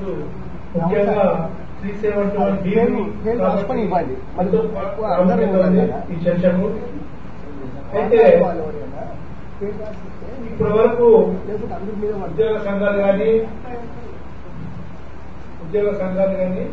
ముఖ్యంగా three seven one పేరు- పేరు రాసుకొని ఇవ్వాలి. మరి ఎక్కువ అందరూ ఉన్నారు కదా. ఈ చర్చకు అయితే ఇప్పటి వరకు లేకపోతే అందరి మీద పడుతుంది. ఉద్యోగ సంఘాలు కానీ ఉద్యోగ సంఘాలు కానీ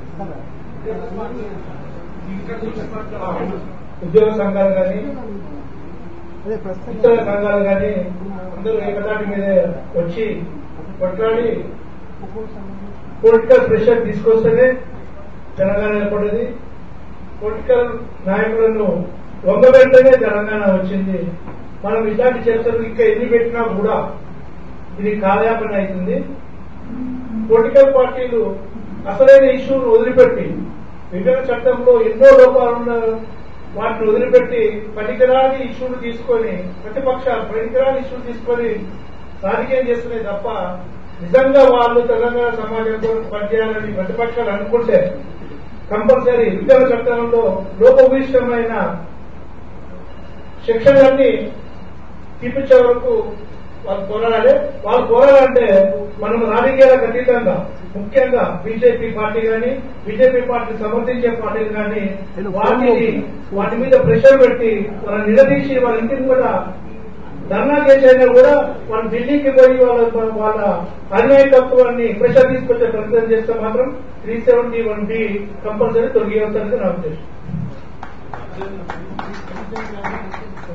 ఉద్యోగ సంఘాలు కానీ అదే ప్రస్తుతం ఇతర సంఘాలు కానీ అందరూ ఏకదాటి మీద వచ్చి కొట్లాడి పొలిటికల్ ప్రెషర్ తీసుకొస్తేనే తెలంగాణ ఏర్పడింది పొలిటికల్ నాయకులను వంగబెడితేనే తెలంగాణ వచ్చింది మనం ఇలాంటి చర్చలు ఇంకా ఎన్ని పెట్టినా కూడా ఇది కాలయాపన అవుతుంది పొలిటికల్ పార్టీలు అసలైన ఇష్యూను వదిలిపెట్టి విభజన చట్టంలో ఎన్నో లోపాలున్న వాటిని వదిలిపెట్టి పనికిరాని ఇష్యూలు తీసుకొని ప్రతిపక్షాలు పనికిరాని ఇష్యూలు తీసుకొని రాజకీయం చేస్తున్నాయి తప్ప నిజంగా వాళ్ళు తెలంగాణ సమాజం కొరకు పనిచేయాలని ప్రతిపక్షాలు అనుకుంటే కంపల్సరీ విభజన చట్టంలో లోపభూయిష్టమైన శిక్షణలన్నీ తీపించే వరకు వాళ్ళు పోరాడాలి వాళ్ళు పోరాడాలంటే మనం రాజకీయాలకు అతీతంగా ముఖ్యంగా బీజేపీ పార్టీ కానీ బీజేపీ పార్టీ సమర్థించే పార్టీలు కానీ వాటిని వాటి మీద ప్రెషర్ పెట్టి వాళ్ళని నిలదీసి వాళ్ళ ఇంటిని కూడా ధర్నా చేసైనా కూడా వాళ్ళు ఢిల్లీకి పోయి వాళ్ళ వాళ్ళ అధినాయకత్వాన్ని ప్రెషర్ తీసుకొచ్చే ప్రయత్నం చేస్తే మాత్రం three seventy one B compulsory తొలగి అవుతారని నా ఉద్దేశం